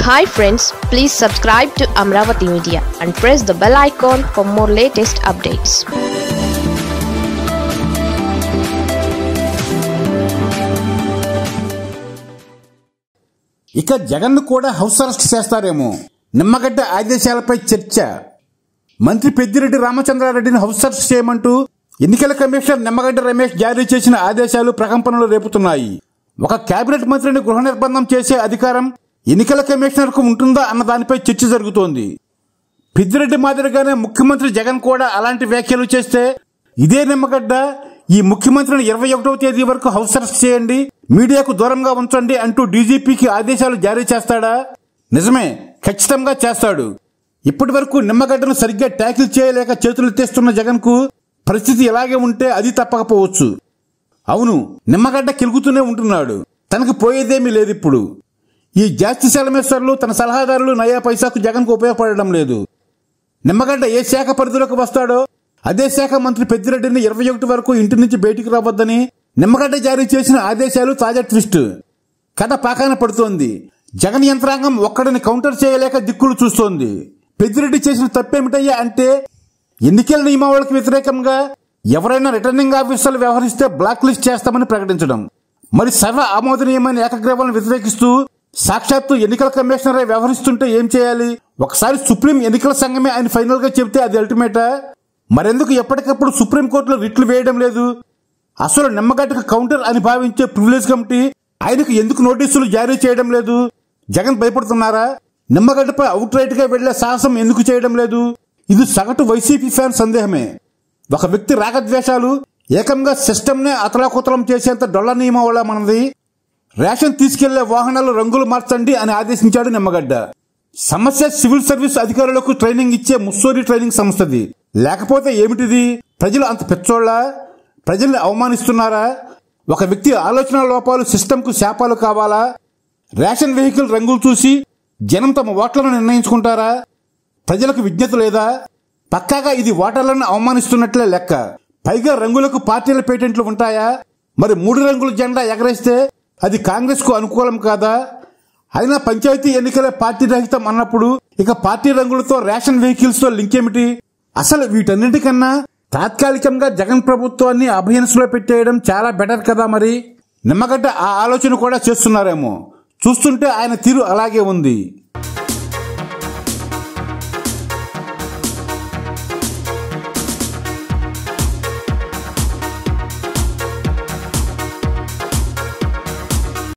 hi friends please subscribe to Amaravati media and press the bell icon for more latest updates ఇక జగన్ కూడా house arrest చేస్తారేమో నిమ్మగడ్డ ఆదేశాలపై చర్చ మంత్రి పెద్దిరెడ్డి రామచంద్రారెడ్డిని హౌస్ అరెస్ట్ చేయమంటూ ఎన్నికల కమిషనర్ నిమ్మగడ్డ రమేష్ జారీ చేసిన ఆదేశాలు ప్రకంపనలు రేపుతున్నాయి ఒక కేబినెట్ మంత్రిని గృహ నిర్బంధం చేసే అధికారం ఎన్నికల కమిషనర్ కు ఉంటుందా అన్న దానిపై చర్చ జరుగుతోంది పెద్దిరెడ్డి మాదిరిగానే ముఖ్యమంత్రి జగన్ కూడా అలాంటి వ్యాఖ్యలు చేస్తే ఇదే నిమ్మగడ్డ ఈ ముఖ్యమంత్రిని ఇరవై ఒకటవ తేదీ వరకు హౌస్ అరెస్ట్ చేయండి మీడియాకు దూరంగా ఉంచండి అంటూ డీజీపీకి ఆదేశాలు జారీ చేస్తాడా నిజమే ఖచ్చితంగా చేస్తాడు ఇప్పటి వరకు నిమ్మగడ్డను సరిగ్గా ట్యాకిల్ చేయలేక చేతులెత్తేస్తున్న జగన్ కు పరిస్థితి ఇలాగే ఉంటే అది తప్పకపోవచ్చు అవును నిమ్మగడ్డ కెలుగుతూనే ఉంటున్నాడు తనకు పోయేదేమీ లేదు ఇప్పుడు ఈ జాస్తి సెలమేశ్వర్లు తన సలహాదారులు నయా పైసాకు జగన్కు ఉపయోగపడడం లేదు నిమ్మగడ్డ ఏ శాఖ పరిధిలోకి వస్తాడో అదే శాఖ మంత్రి పెద్దిరెడ్డిని ఇరవై ఒకటి వరకు ఇంటి నుంచి బయటికి రావద్దని నిమ్మగడ్డ జారీ చేసిన ఆదేశాలు తాజా ట్విస్ట్ కథ పాకాన పడుతోంది జగన్ యంత్రాంగం ఒక్కడిని కౌంటర్ చేయలేక దిక్కులు చూస్తోంది పెద్దిరెడ్డి చేసిన తప్పేమిటయ్యా అంటే ఎన్నికల నియమావళికి వ్యతిరేకంగా ఎవరైనా రిటర్నింగ్ ఆఫీసర్లు వ్యవహరిస్తే బ్లాక్ లిస్ట్ చేస్తామని ప్రకటించడం మరి సర్వ ఆమోదనీయమైన ఏకగ్రీవాలను వ్యతిరేకిస్తూ సాక్షాత్తు ఎన్నికల కమిషనరే వ్యవహరిస్తుంటే ఏం చేయాలి ఒకసారి సుప్రీం ఎన్నికల సంఘమే ఆయన ఫైనల్ గా చెబితే అది అల్టిమేటా మరెందుకు ఎప్పటికప్పుడు సుప్రీంకోర్టులో రిట్లు వేయడం లేదు అసలు నిమ్మగడ్డకు కౌంటర్ అని భావించే ప్రివిలేజ్ కమిటీ ఆయనకు ఎందుకు నోటీసులు జారీ చేయడం లేదు జగన్ భయపడుతున్నారా నిమ్మగడ్డపై అవుట్ రైట్ గా వెళ్లే సాహసం ఎందుకు చేయడం లేదు ఇది సగటు వైసీపీ ఫ్యాన్ సందేహమే ఒక వ్యక్తి రాగద్వేషాలు ఏకంగా సిస్టమ్ నే అతలాకుతలం చేసేంత డొల్ల నియమం మనది రేషన్ తీసుకెళ్లే వాహనాలు రంగులు మార్చండి అని ఆదేశించాడు నిమ్మగడ్డ సమస్య సివిల్ సర్వీస్ అధికారులకు ట్రైనింగ్ ఇచ్చే ముస్సోరి ట్రైనింగ్ సంస్థది లేకపోతే ఏమిటిది ప్రజలు అంత పెచ్చోళ్ళ ప్రజల్ని అవమానిస్తున్నారా ఒక వ్యక్తి ఆలోచన లోపాలు సిస్టంకు శాపాలు కావాలా రేషన్ వెహికల్ రంగులు చూసి జనం తమ ఓట్లను నిర్ణయించుకుంటారా ప్రజలకు విజ్ఞత లేదా పక్కాగా ఇది ఓటర్లను అవమానిస్తున్నట్లే లెక్క పైగా రంగులకు పార్టీల పేటెంట్లు ఉంటాయా మరి మూడు రంగుల జెండా ఎగరేస్తే అది కాంగ్రెస్ కు అనుకూలం కాదా అయినా పంచాయతీ ఎన్నికలే పార్టీ రహితం అన్నప్పుడు ఇక పార్టీ రంగులతో రేషన్ వెహికల్స్ తో లింక్ ఏమిటి అసలు వీటన్నిటికన్నా తాత్కాలికంగా జగన్ ప్రభుత్వాన్ని అభయన్స్ లో పెట్టేయడం చాలా బెటర్ కదా మరి నిమ్మగడ్డ ఆ ఆలోచన కూడా చేస్తున్నారేమో చూస్తుంటే ఆయన తీరు అలాగే ఉంది